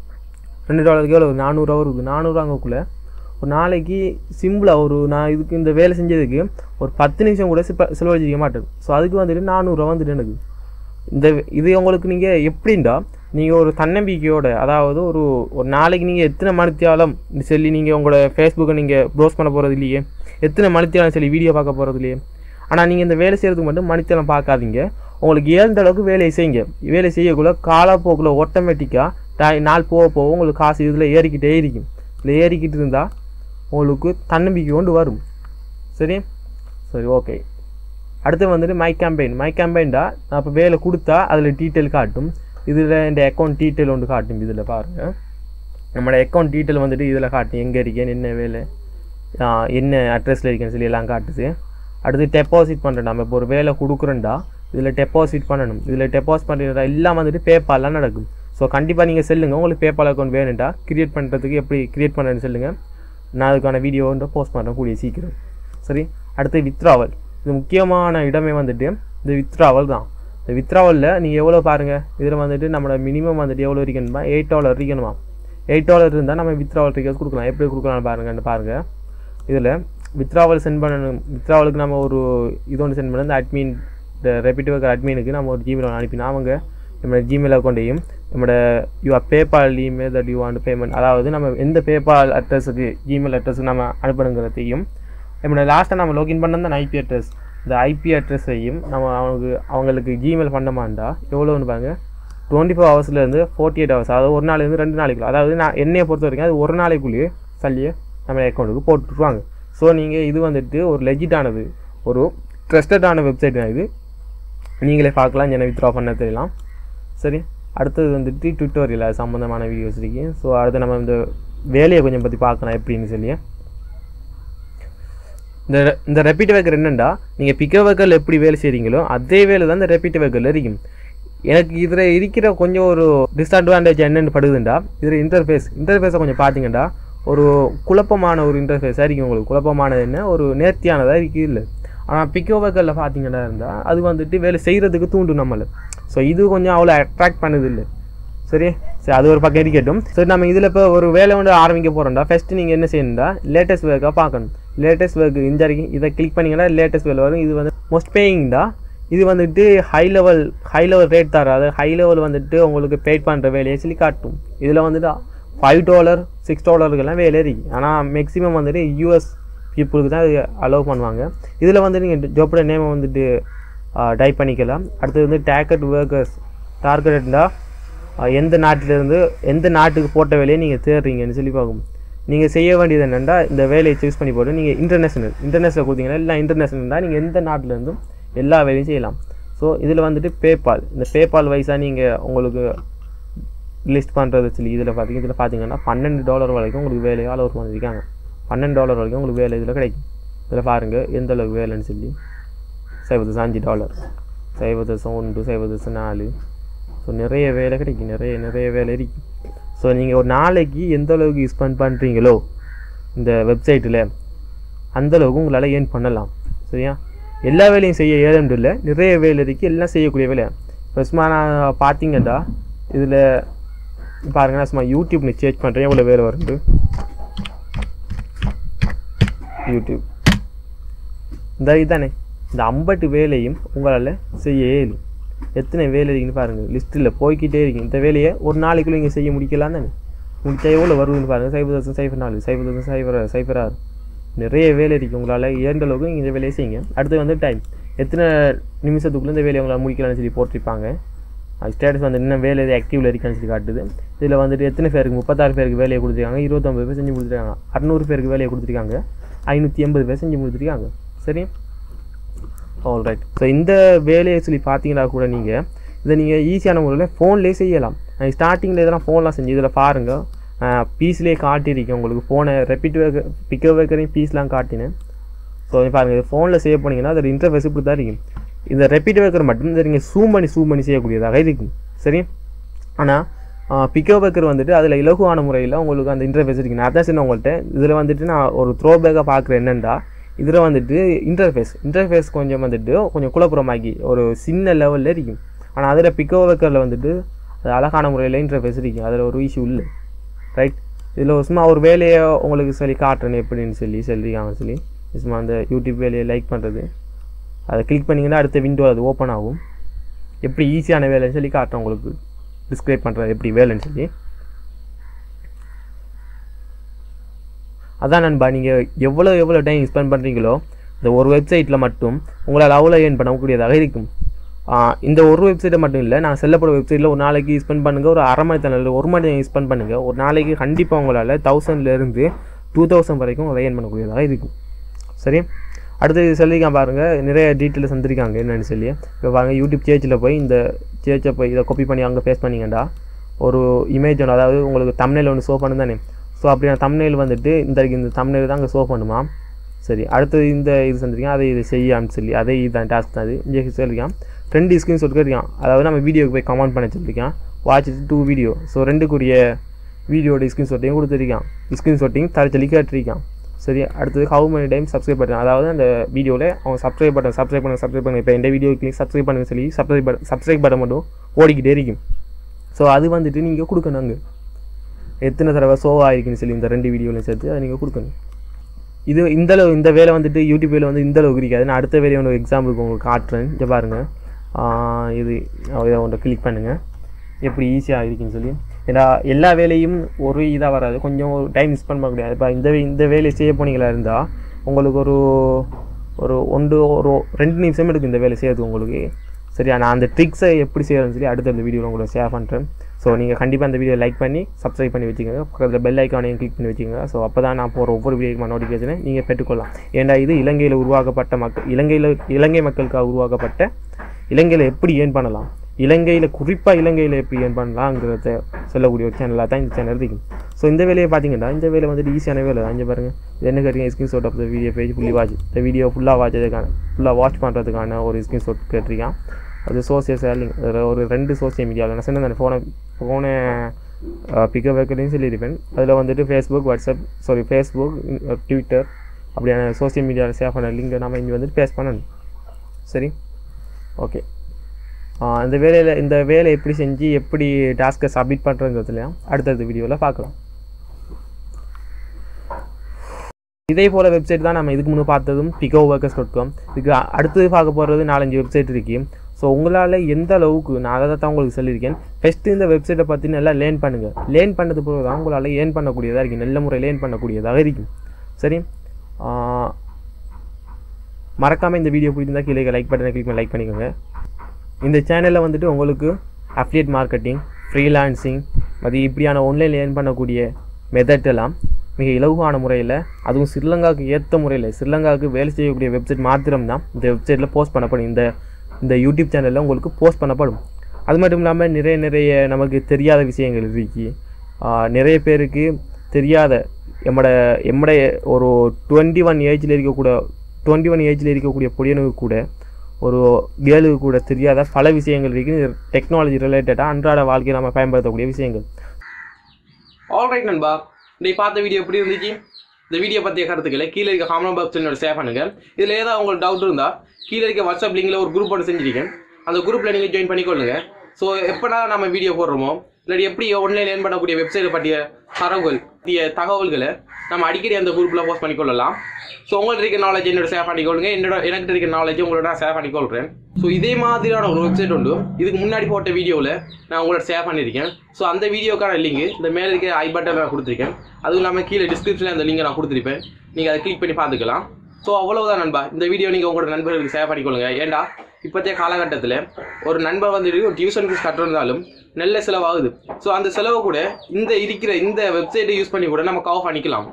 ரெண்டு டாலருக்கு எவ்வளோ வருது நானூறுரூவா வருது நானூறுவாங்கக்குள்ளே ஒரு நாளைக்கு சிம்பிளாக ஒரு நான் இதுக்கு இந்த வேலை செஞ்சதுக்கு ஒரு பத்து நிமிஷம் கூட சிப்ப செலவழிச்சிக்க மாட்டேன் ஸோ அதுக்கு வந்துட்டு நானூறுரூவா வந்துட்டு எனக்கு இந்த இது உங்களுக்கு நீங்கள் எப்படின்னா நீங்கள் ஒரு தன்னம்பிக்கையோட அதாவது ஒரு ஒரு நாளைக்கு நீங்கள் எத்தனை மணித்தியாலம் சொல்லி நீங்கள் உங்களோட ஃபேஸ்புக்கை நீங்கள் ப்ரோஸ் பண்ண போகிறது இல்லையே எத்தனை மணித்தியாலம் சொல்லி வீடியோ பார்க்க போகிறது இல்லையே ஆனால் நீங்கள் இந்த வேலை செய்கிறதுக்கு மட்டும் மணித்தியாலம் பார்க்காதீங்க உங்களுக்கு ஏழ்ந்த அளவுக்கு வேலையை செய்யுங்க வேலை செய்யக்குள்ள காலப்போக்கில் ஆட்டோமேட்டிக்காக டை நாள் போக போக உங்களுக்கு காசு இதில் ஏறிக்கிட்டே இருக்கும் இதில் ஏறிக்கிட்டு இருந்தால் உங்களுக்கு தன்னம்பிக்கை கொண்டு வரும் சரி சரி ஓகே அடுத்து வந்துட்டு மை கேம்பெயின் மை கேம்பெயின்டா நான் இப்போ வேலை கொடுத்தா அதில் டீட்டெயில் காட்டும் இதில் இந்த அக்கௌண்ட் டீட்டெயில் ஒன்று காட்டும் இதில் பாருங்கள் நம்மளோட அக்கௌண்ட் டீட்டெயில் வந்துட்டு இதில் காட்டும் எங்கே இருக்கேன் என்ன வேலை ஆ, என்ன அட்ரஸில் இருக்கேன்னு சொல்லி எல்லாம் காட்டுது அடுத்து டெபாசிட் பண்ணுறேன் நம்ம இப்போ ஒரு வேலை கொடுக்குறேன்டா இதில் டெபாசிட் பண்ணணும் இதில் டெபாசிட் பண்ணுறதா எல்லாம் வந்துட்டு பேப்பால்லாம் நடக்கும் ஸோ கண்டிப்பாக நீங்கள் செல்லுங்கள் உங்களுக்கு பேபால் அக்கௌண்ட் வேணும்டா கிரியேட் பண்ணுறதுக்கு எப்படி கிரியேட் பண்ணுறேன்னு சொல்லுங்கள் நான் அதுக்கான வீடியோன்ற போஸ்ட் பண்ணுறேன் கூடிய சீக்கிரம் சரி அடுத்து வித்ராவல் இது முக்கியமான இடமே வந்துட்டு இந்த வித்ராவல் தான் இந்த வித்ராவலில் நீங்கள் எவ்வளோ பாருங்கள் இதில் வந்துட்டு நம்மளோட மினிமம் வந்துட்டு எவ்வளோ இருக்கணுமா எயிட் டாலர் இருக்கணுமா எயிட் டாலர் இருந்தால் நம்ம வித்ராவல் ரிக்வஸ்ட் கொடுக்கலாம் எப்படி கொடுக்கலாம்னு பாருங்கன்னு பாருங்கள் இதில் வித்ராவல் சென்ட் பண்ணணும் வித்ராவலுக்கு நம்ம ஒரு இது ஒன்று சென்ட் பண்ண இந்த அட்மின் இந்த ரெப்பிட் ஒர்க்கர் அட்மினுக்கு நம்ம ஒரு ஜிமெயில் அனுப்பினா அவங்க நம்மளோட ஜிமெயில் அக்கௌண்ட்டையும் நம்மளோட your PayPal email that you want payment அதாவது நம்ம எந்த பேபால் அட்ரஸுக்கு ஜிமெயில் அட்ரஸுக்கு நம்ம அனுப்பணுங்கிறதையும் நம்மளோட லாஸ்ட்டாக நம்ம லாகின் பண்ண அந்த ஐபி அட்ரஸ் இந்த ஐபி அட்ரஸையும் நம்ம அவங்களுக்கு அவங்களுக்கு ஜிமெயில் பண்ணமாண்டா எவ்வளோன்னு பாருங்க டுவெண்ட்டி ஃபோர் ஹவர்ஸ்லேருந்து ஃபோர்ட்டி எயிட் ஹவர்ஸ் அதாவது ஒரு நாள்லேருந்து ரெண்டு நாளைக்குள்ள அதாவது நான் என்னையை பொறுத்த வரைக்கும் அது ஒரு நாளைக்குள்ளேயே சல்லியை நம்ம அக்கௌண்ட்டுக்கு போட்டுருவாங்க ஸோ நீங்கள் இது வந்துட்டு ஒரு லெஜிட்டானது ஒரு ட்ரஸ்டடான வெப்சைட் தான் இது நீங்களே பார்க்கலாம் என்ன வித்ரா பண்ண தெரியலாம் சரி அடுத்தது வந்துட்டு ட்விட்டோரியல் அது சம்மந்தமான வீடியோஸ் இருக்கு ஸோ அடுத்து நம்ம இந்த வேலையை கொஞ்சம் பற்றி பார்க்கலாம் எப்படின்னு சொல்லி இந்த இந்த ரெப்பிட் வேக்கர் என்னண்டா நீங்கள் பிக்க வேக்கரில் எப்படி வேலை செய்கிறீங்களோ அதே வேலை தான் இந்த ரெப்பிட் வேக்கரில் இருக்கும் எனக்கு இதில் இருக்கிற கொஞ்சம் ஒரு டிஸ்அட்வான்டேஜ் என்னென்னு படுதுண்டா இதில் இன்டர்ஃபேஸ் இன்டர்ஃபேஸை கொஞ்சம் பார்த்தீங்கன்னா ஒரு குழப்பமான ஒரு இன்டர்ஃபேஸாக இருக்கும் உங்களுக்கு குழப்பமானது என்ன ஒரு நேர்த்தியானதாக இருக்குது இல்லை ஆனால் பிக்கோ வேக்கரில் பார்த்தீங்கன்னா இருந்தால் அது வந்துட்டு வேலை செய்கிறதுக்கு தூண்டும் நம்மளை ஸோ இது கொஞ்சம் அவ்வளோ அட்ராக்ட் பண்ணுது இல்லை சரி சரி அது ஒரு பக்கம் இருக்கட்டும் சரி நம்ம இதில் இப்போ ஒரு வேலை வந்து ஆரம்பிக்க போகிறோம்டா ஃபஸ்ட்டு நீங்கள் என்ன செய்யணும்டா லேட்டஸ்ட் ஒர்க்காக பார்க்கணும் லேட்டஸ்ட் ஒர்க் இந்த வரைக்கும் இதை கிளிக் பண்ணிங்கன்னா லேட்டஸ்ட் வேலை வரும் இது வந்து மோஸ்ட் பேயிங்டா இது வந்துட்டு high level high level rate தராது ஹை லெவல் வந்துட்டு உங்களுக்கு பெய்ட் பண்ணுற வேலையை சொல்லி காட்டும் இதில் வந்துட்டு ஃபைவ் டாலர் சிக்ஸ் டாலருக்கெல்லாம் வேலை இருக்கு ஆனால் மேக்ஸிமம் வந்துட்டு யூஎஸ் பீப்புளுக்கு தான் இது அலோவ் பண்ணுவாங்க இதில் வந்து நீங்கள் ஜாப்போட நேமை வந்துட்டு டைப் பண்ணிக்கலாம் அடுத்தது வந்து டேக்கட் ஒர்க்கர்ஸ் டார்கெட்டா எந்த நாட்டிலேருந்து எந்த நாட்டுக்கு போட்ட வேலையை நீங்கள் தேடுறீங்கன்னு சொல்லி பார்க்கும் நீங்கள் செய்ய வேண்டியது என்னென்னா இந்த வேலையை சூஸ் பண்ணி போட்டு நீங்கள் இன்டர்நேஷனல் இன்டர்நேஷனல் கொடுத்தீங்கன்னா இல்லை இன்டர்நேஷனல்னா நீங்கள் எந்த நாட்டிலேருந்தும் எல்லா வேலையும் செய்யலாம் ஸோ இதில் வந்துட்டு பேபால் இந்த பேபால் வைஸாக நீங்கள் உங்களுக்கு லிஸ்ட் பண்ணுறது சொல்லி இதில் பார்த்தீங்க இதில் பார்த்தீங்கன்னா பன்னெண்டு டாலர் வரைக்கும் உங்களுக்கு வேலையை அலோவ் பண்ணியிருக்காங்க பன்னெண்டு டாலர் வரைக்கும் உங்களுக்கு வேலை இதில் கிடைக்கும் இதில் பாருங்கள் எந்த அளவுக்கு வேலைன்னு சொல்லி சைவ தசம் அஞ்சு டாலர் சைவ தசம் ஒன்று சைவ தசம் நாலு ஸோ நிறைய வேலை கிடைக்கும் நிறைய நிறைய வேலை இருக்கு ஸோ நீங்கள் ஒரு நாளைக்கு எந்த அளவுக்கு ஸ்பெண்ட் பண்ணுறீங்களோ இந்த வெப்சைட்டில் அந்த அளவுக்கு உங்களால் ஏர்ன் பண்ணலாம் சரியா எல்லா வேலையும் செய்ய ஏதும் இல்லை நிறைய வேலை இருக்குது எல்லாம் செய்யக்கூடிய வேலை இப்போ சும்மா நான் பார்த்தீங்கன்னா இதில் பாருங்க நான் சும்மா யூடியூப் நீ சேஞ்ச் பண்ணுறேன் எவ்வளோ வேலை வருது யூடியூப் இந்த இதுதானே இந்த ஐம்பட்டு வேலையும் உங்களால் செய்ய இயலும் எத்தனை வேலை இருக்குன்னு பாருங்கள் லிஸ்ட்டில் போய்க்கிட்டே இருக்கு இந்த வேலையை ஒரு நாளைக்குள்ளே இங்கே செய்ய முடிக்கலாம் தானே முடிச்சா எவ்வளோ வருதுன்னு பாருங்கள் சைபர் தசம் சைபர் நாலு சைபர் தசம் சைபர் சைபர் ஆறு நிறைய வேலை இருக்குது உங்களால் ஏண்ட அளவுக்கு இந்த வேலையை செய்யுங்க அடுத்து வந்து டைம் எத்தனை நிமிஷத்துக்குள்ளே இந்த வேலையை உங்களால் முடிக்கலாம்னு சொல்லி போட்டிருப்பாங்க அது ஸ்டேட்டஸ் வந்து இன்னும் வேலை எது ஆக்டிவில் இருக்கான்னு சொல்லி காட்டுது இதில் வந்துட்டு எத்தனை பேருக்கு முப்பத்தாறு பேருக்கு வேலையை கொடுத்துருக்காங்க இருபத்தொம்பது பேர் செஞ்சு கொடுத்துருக்காங்க அறநூறு பேருக்கு வேலையை கொடுத்துருக்காங்க ஐநூற்றி எண்பது பேர் செஞ்சு கொடுத்துருக்காங்க சரி ஆல் ரைட் ஸோ இந்த வேலையை சொல்லி பார்த்தீங்கன்னா கூட நீங்கள் இதை நீங்கள் ஈஸியான முறையில் ஃபோன்லேயே செய்யலாம் ஸ்டார்டிங்கில் இதெல்லாம் ஃபோன்லாம் செஞ்சு இதில் பாருங்கள் பீஸ்லேயே காட்டியிருக்கேன் உங்களுக்கு ஃபோனை ரெப்பிட் வேக்கர் பிக்கப் வேக்கரையும் பீஸ்லாம் காட்டினேன் ஸோ பாருங்கள் இது ஃபோனில் சேவ் பண்ணிங்கன்னா அதோட இன்டர்ஃபேஸ் இப்படி தான் இருக்கும் இந்த ரெப்பிட் வேக்கர் மட்டும் இதை நீங்கள் ஜூம் பண்ணி ஜூம் பண்ணி செய்யக்கூடியதாக இருக்கும் சரி ஆனால் பிக்கோ பேக்கர் வந்துட்டு அதில் இலகுவான முறையில் உங்களுக்கு அந்த இன்டர்ஃபேஸ் இருக்கு நான் அதான் சொன்னேன் உங்கள்கிட்ட இதில் வந்துட்டு நான் ஒரு த்ரோ பேக்காக பார்க்குறேன் என்னென்னா இதில் வந்துட்டு இன்டர்ஃபேஸ் இன்டர்ஃபேஸ் கொஞ்சம் வந்துட்டு கொஞ்சம் குழப்பமாக்கி ஒரு சின்ன லெவலில் இருக்கும் ஆனால் அதில் பிக்கோ பேக்கரில் வந்துட்டு அது அழகான முறையில் இன்டர்ஃபேஸ் இருக்கும் அதில் ஒரு இஷ்யூ இல்லை ரைட் இதில் சும்மா ஒரு வேலையை உங்களுக்கு சொல்லி காட்டுறேன் எப்படின்னு சொல்லி சொல்லியிருக்காங்க சொல்லி சும்மா அந்த யூடியூப் வேலையை லைக் பண்ணுறது அதை கிளிக் பண்ணிங்கன்னா அடுத்த விண்டோ அது ஓப்பன் ஆகும் எப்படி ஈஸியான வேலைன்னு சொல்லி காட்டுறேன் உங்களுக்கு டிஸ்கிரைப் பண்ணுறது எப்படி வேலைன்னு சொல்லி அதான் நண்பா நீங்கள் எவ்வளோ எவ்வளோ டைம் ஸ்பெண்ட் பண்ணுறீங்களோ இந்த ஒரு வெப்சைட்டில் மட்டும் உங்களால் அவ்வளோ ஏர்ன் பண்ணக்கூடியதாக இருக்கும் ஆஹ் இந்த ஒரு வெப்சைட்டை மட்டும் இல்லை நான் செல்லப்பட வெப்சைட்டில் ஒரு நாளைக்கு ஸ்பெண்ட் பண்ணுங்கள் ஒரு அரை மணி நேரம் இல்லை ஒரு மணி நேரம் ஸ்பெண்ட் பண்ணுங்கள் ஒரு நாளைக்கு கண்டிப்பாக உங்களால் தௌசண்ட்லேருந்து டூ தௌசண்ட் வரைக்கும் உங்களை ஏர்ன் பண்ணக்கூடியதாக இருக்கும் சரி அடுத்து சொல்லியிருக்கான் பாருங்கள் நிறைய டீட்டெயில்ஸ் வந்திருக்காங்க என்னென்னு சொல்லி இப்போ பாருங்கள் யூடியூப் சேச்சில் போய் இந்த சேச்சை போய் இதை காப்பி பண்ணி அங்கே பேஸ்ட் பண்ணிங்கண்டா ஒரு இமேஜ் ஒன்று அதாவது உங்களுக்கு தமிழில் ஒன்று ஷோ பண்ணு தானே ஸோ அப்படியான தமிழில் வந்துட்டு இந்த இந்த தமிழில் தான் அங்கே ஷோ பண்ணுமா சரி அடுத்தது இந்த இது செஞ்சிருக்கேன் அதை இது செய்யான்னு சொல்லி அதே இதுதான் டாஸ்க் தான் அது இங்கே சொல்லியிருக்கான் ரெண்டு ஸ்க்ரீன்ஷாட் இருக்கான் அதாவது நம்ம வீடியோக்கு போய் கமெண்ட் பண்ண சொல்லியிருக்கான் வாட்ச் டூ வீடியோ ஸோ ரெண்டுக்குரிய வீடியோட ஸ்க்ரீன்ஷாட்டையும் கொடுத்துருக்கான் ஸ்க்ரீன்ஷாட்டையும் தர சொல்லி கேட்டிருக்கான் சரி அடுத்தது how many time subscribe button அதாவது அந்த வீடியோவில் அவங்க சப்ஸ்கிரைப் பட்டன் சப்ஸ்கிரைப் பண்ணுங்க சப்ஸ்கிரைப் பண்ணுங்க இப்போ இந்த வீடியோக்கு சப்ஸ்கிரைப் பண்ணுங்க சொல்லி சப்ஸ்கிரைப் பட்டன் சப்ஸ்கிரைப் பட்டன் மட்டும் ஓடிக்கிட்டே இருக்கும் ஸோ அது வந்துட்டு நீங்கள் கொடுக்கணும் அங்கே எத்தனை தடவை ஷோ ஆயிருக்குன்னு சொல்லி இந்த ரெண்டு வீடியோலையும் சேர்த்து அதை நீங்கள் கொடுக்கணும் இது இந்த அளவு இந்த வேலை வந்துட்டு யூடியூப் வேலை வந்து இந்த அளவுக்கு இருக்காது நான் அடுத்த வேலையை ஒன்று எக்ஸாம்பிளுக்கு உங்களுக்கு காட்டுறேன் இங்கே பாருங்கள் ஆஹ் இது இதை ஒன்று கிளிக் பண்ணுங்கள் எப்படி ஈஸியாக இருக்குன்னு சொல்லி ஏன்னா எல்லா வேலையும் ஒரு இதாக வராது கொஞ்சம் டைம் ஸ்பெண்ட் பண்ண முடியாது இப்போ இந்த வே- இந்த வேலையை செய்ய போனீங்களா இருந்தால் உங்களுக்கு ஒரு ஒரு ஒன்று ஒரு ரெண்டு நிமிஷம் எடுக்கும் இந்த வேலை செய்யறதுக்கு உங்களுக்கு சரியா நான் அந்த ட்ரிக்ஸை எப்படி செய்யறதுன்னு சொல்லி அடுத்த இந்த வீடியோவில் உங்களுக்கு ஷேர் பண்ணுறேன் ஸோ நீங்கள் கண்டிப்பாக அந்த வீடியோ லைக் பண்ணி சப்ஸ்கிரைப் பண்ணி வச்சுக்கோங்க பக்கத்தில் பெல் ஐக்கானையும் கிளிக் பண்ணி வச்சுக்கோங்க ஸோ அப்போ தான் நான் போகிற ஒவ்வொரு வீடியோக்குமான நோட்டிஃபிகேஷனை நீங்கள் பெற்றுக்கொள்ளலாம் ஏன்டா இது இலங்கையில் உருவாக்கப்பட்ட மக்கள் இலங்கையில் இலங்கை மக்களுக்காக உருவாக்கப்பட்ட இலங்கையில் எப்படி ஏர்ன் பண்ணலாம் இலங்கையில் குறிப்பாக இலங்கையில் எப்படி ஏர்ன் பண்ணலாங்கிறத சொல்லக்கூடிய ஒரு சேனலாக தான் இந்த சேனல் இருக்கும் ஸோ இந்த வேலையை பார்த்தீங்கன்னா இந்த வேலை வந்துட்டு ஈஸியான வேலை தான் இங்கே பாருங்கள் இது என்ன கேட்டீங்க screenshot of the video page fully watch இந்த வீடியோ ஃபுல்லாக வாட்சதுக்கான ஃபுல்லாக வாட்ச் பண்ணுறதுக்கான ஒரு ஸ்க்ரீன்ஷாட் கேட்டிருக்கான் அது சோசியல் சேலிங் அதில் ஒரு ரெண்டு சோசியல் மீடியாவில் நான் சொன்னேன் ஃபோனை ஃபோனை பிக்கப் வைக்கலையும் சொல்லியிருப்பேன் அதில் வந்துட்டு Facebook WhatsApp sorry Facebook Twitter அப்படியான சோசியல் மீடியாவில் சேவ் பண்ண லிங்கை நம்ம இங்கே வந்துட்டு பேஸ் பண்ணணும் சரி ஓகே ஆஹ் இந்த வேலையில் இந்த வேலை எப்படி செஞ்சு எப்படி டாஸ்க்கை சப்மிட் பண்ணுறதுலையும் அடுத்தடுத்த வீடியோவில் பார்க்கலாம் இதே போல் வெப்சைட் தான் நம்ம இதுக்கு முன்னே பார்த்ததும் பிகோ ஒர்க்கர்ஸ் டாட் காம் இதுக்கு அ- அடுத்தது பார்க்க போகிறது நாலஞ்சு வெப்சைட் இருக்கு ஸோ உங்களால் எந்த அளவுக்கு நான் அதை தான் உங்களுக்கு சொல்லியிருக்கேன் ஃபஸ்ட்டு இந்த வெப்சைட்டை பற்றி நல்லா லேர்ன் பண்ணுங்கள் லேர்ன் பண்ணது பிறகு தான் உங்களால் ஏர்ன் பண்ணக்கூடியதாக இருக்கும் நல்ல முறையில் லேர்ன் பண்ணக்கூடியதாக இருக்கும் சரி மறக்காமல் இந்த வீடியோ பிடிச்சிருந்தா கீழே லைக் பட்டனை கிளிக் பண்ணி லைக் பண்ணிக்கோங்க இந்த சேனலில் வந்துட்டு உங்களுக்கு அஃப்லியேட் மார்க்கெட்டிங் ஃப்ரீலான்சிங் அது இப்படியான ஆன்லைனில் ஏர்ன் பண்ணக்கூடிய மெத்தட் எல்லாம் மிக இலகுவான முறையில் அதுவும் ஸ்ரீலங்காவுக்கு ஏற்ற முறையில் ஸ்ரீலங்காவுக்கு வேலை செய்யக்கூடிய வெப்சைட் மாத்திரம் தான் இந்த வெப்சைட்டில் போஸ்ட் பண்ணப்படும் இந்த இந்த யூடியூப் சேனலில் உங்களுக்கு போஸ்ட் பண்ணப்படும் அது மட்டும் இல்லாமல் நிறைய நிறைய நமக்கு தெரியாத விஷயங்கள் இருக்கு ஆஹ் நிறைய பேருக்கு தெரியாத எம்மட எம்மடைய ஒரு டுவெண்ட்டி ஒன் ஏஜில் இருக்கக்கூட டுவெண்ட்டி ஒன் ஏஜில் இருக்கக்கூடிய பொடியனுக்கு கூட ஒரு கேர்ளுக்கு கூட தெரியாத பல விஷயங்கள் இருக்குது டெக்னாலஜி ரிலேட்டடாக அன்றாட வாழ்க்கையில் நம்ம பயன்படுத்தக்கூடிய விஷயங்கள் ஆல்ரைட் நண்பா இன்னைக்கு பார்த்த வீடியோ எப்படி இருந்துச்சு இந்த வீடியோ பற்றிய கருத்துக்களை கீழே இருக்க காமன் பாக்ஸ் என்னோட ஷேர் பண்ணுங்க இதில் ஏதாவது உங்களுக்கு டவுட் இருந்தால் கீழே இருக்க வாட்ஸ்அப் லிங்கில் ஒரு குரூப் ஒன்று செஞ்சிருக்கேன் அந்த குரூப்பில் நீங்கள் ஜாயின் பண்ணிக்கொள்ளுங்க ஸோ எப்படா நம்ம வீடியோ போடுறோமோ இல்லாட்டி எப்படி ஆன்லைன் ஏர்ன் பண்ணக்கூடிய வெப்சைட்டை பற்றிய தரவுகள் பற்றிய தகவல்களை நம்ம அடிக்கடி அந்த குரூப்பில் போஸ்ட் பண்ணிக்கொள்ளலாம் ஸோ உங்கள்ட்ட இருக்க நாலேஜ் என்னோட ஷேர் பண்ணிக்கொள்ளுங்க என்னோட எனக்கு இருக்க நாலேஜ் உங்களோட நான் ஷேர் பண்ணிக்கொள்கிறேன் ஸோ இதே மாதிரியான ஒரு வெப்சைட் உண்டு இதுக்கு முன்னாடி போட்ட வீடியோவில் நான் உங்களோட ஷேர் பண்ணியிருக்கேன் ஸோ அந்த வீடியோக்கான லிங்க் இந்த மேலே இருக்க ஐ பட்டன் நான் கொடுத்துருக்கேன் அதுவும் இல்லாமல் கீழே டிஸ்கிரிப்ஷனில் அந்த லிங்கை நான் கொடுத்துருப்பேன் நீங்கள் அதை கிளிக் பண்ணி பார்த்துக்கலாம் ஸோ அவ்வளவுதான் நண்பா இந்த வீடியோ நீங்கள் உங்களோட நண்பர்களுக்கு ஷேர் பண்ணிக்கொள்ளுங்க ஏன்டா இப்போதைய காலகட்டத்தில் ஒரு நண்பர் வந்துட்டு ஒரு டியூஷன் ஃபீஸ் கட்டுறதாலும் நல்ல செலவாகுது ஸோ அந்த செலவை கூட இந்த இருக்கிற இந்த வெப்சைட்டை யூஸ் பண்ணி கூட நம்ம கவர் பண்ணிக்கலாம்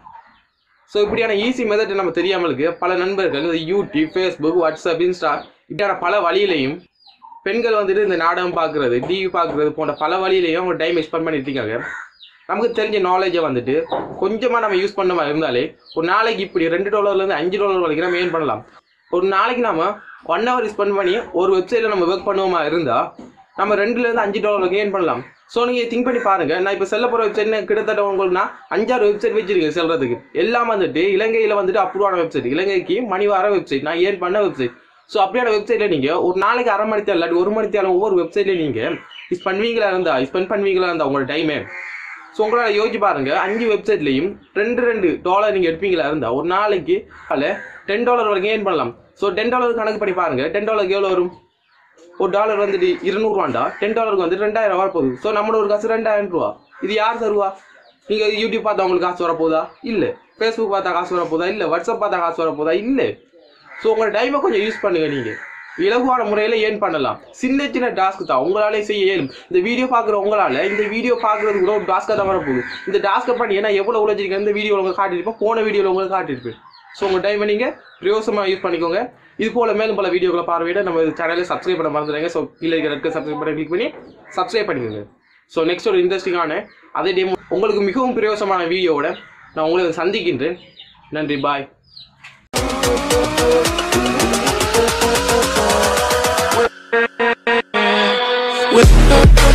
ஸோ இப்படியான ஈஸி மெத்தட் நம்ம தெரியாமலுக்கு பல நண்பர்கள் இந்த யூடியூப் ஃபேஸ்புக் வாட்ஸ்அப் இன்ஸ்டா இப்படியான பல வழியிலையும் பெண்கள் வந்துட்டு இந்த நாடகம் பார்க்குறது டிவி பார்க்குறது போன்ற பல வழியிலையும் அவங்க டைம் ஸ்பெண்ட் பண்ணிட்டு இருக்காங்க நமக்கு தெரிஞ்ச நாலேஜை வந்துட்டு கொஞ்சமாக நம்ம யூஸ் பண்ண மாதிரி இருந்தாலே ஒரு நாளைக்கு இப்படி ரெண்டு டாலர்லேருந்து அஞ்சு டாலர் வரைக்கும் நம்ம ஏர்ன் பண்ணலாம் ஒரு நாளைக்கு நாம ஒன் ஹவர் ஸ்பெண்ட் பண்ணி ஒரு வெப்சைட்டில் நம்ம ஒர்க் பண்ணுவோமா இருந்தால் நம்ம ரெண்டுலேருந்து அஞ்சு டாலர் வரைக்கும் ஏர்ன் பண்ணலாம் ஸோ நீங்கள் திங்க் பண்ணி பாருங்க நான் இப்போ செல்ல போகிற வெப்சைட் கிட்டத்தட்ட உங்களுக்குனா அஞ்சாறு வெப்சைட் வச்சிருக்கேன் செல்றதுக்கு எல்லாம் வந்துட்டு இலங்கையில் வந்துட்டு அப்ரூவான வெப்சைட் இலங்கைக்கு மணி வர வெப்சைட் நான் ஏர்ன் பண்ண வெப்சைட் ஸோ அப்படியான வெப்சைட்டில் நீங்கள் ஒரு நாளைக்கு அரை மணி தேவை இல்லாட்டி ஒரு மணி தேவை ஒவ்வொரு வெப்சைட்லையும் நீங்கள் ஸ்பெண்ட் பண்ணுவீங்களா இருந்தா ஸ்பெண்ட் பண்ணுவீங்களா இருந்தா உங்களோட டைமே ஸோ உங்களால் யோசிச்சு பாருங்க அஞ்சு வெப்சைட்லையும் ரெண்டு ரெண்டு டாலர் நீங்கள் எடுப்பீங்களா இருந்தா ஒரு நாளைக்கு அதில் டென் டாலர் வரைக்கும் ஏர்ன் பண்ணலாம் ஸோ டென் டாலர் கணக்கு பண்ணி பாருங்க டென் டாலருக்கு எவ்வளோ வரும் ஒரு டாலர் வந்துட்டு இருநூறுவாண்டா டென் டாலருக்கு வந்து ரெண்டாயிரம் வரப்போகுது ஸோ நம்மளோட ஒரு காசு ரெண்டாயிரம் ரூபா இது யார் தருவா நீங்கள் யூடியூப் பார்த்தா உங்களுக்கு காசு வரப்போதா இல்லை ஃபேஸ்புக் பார்த்தா காசு வரப்போதா இல்லை வாட்ஸ்அப் பார்த்தா காசு வரப்போதா இல்லை ஸோ உங்களோட டைமை கொஞ்சம் யூஸ் பண்ணுங்க நீங்கள் இலகுவான முறையில் ஏர்ன் பண்ணலாம் சின்ன சின்ன டாஸ்க் தான் உங்களாலே செய்ய இயலும் இந்த வீடியோ பார்க்குற உங்களால் இந்த வீடியோ பார்க்குறது கூட ஒரு டாஸ்க்காக தான் வரப்போகுது இந்த டாஸ்க்கை பண்ணி ஏன்னா எவ்வளோ உழைச்சிருக்கேன் இந்த வீடியோ உங்களுக்கு காட்டியிருப்பேன் போன வீடியோவில் உங்களுக்கு காட்டியிருப்பேன் ஸோ உங்கள் டைமை நீங்கள் பிரயோசமாக யூஸ் பண்ணிக்கோங்க இது போல மேலும் பல வீடியோக்களை பார்வையிட நம்ம சேனலை சப்ஸ்கிரைப் பண்ண மறந்துடுங்க ஸோ கீழே இருக்கிற சப்ஸ்கிரைப் பண்ண கிளிக் பண்ணி சப்ஸ்கிரைப் பண்ணிக்கோங்க ஸோ நெக்ஸ்ட் ஒரு இன்ட்ரெஸ்டிங்கான அதே டைம் உங்களுக்கு மிகவும் பிரயோசமான வீடியோவோட நான் உங்களை சந்திக்கின்றேன் நன்றி பாய் with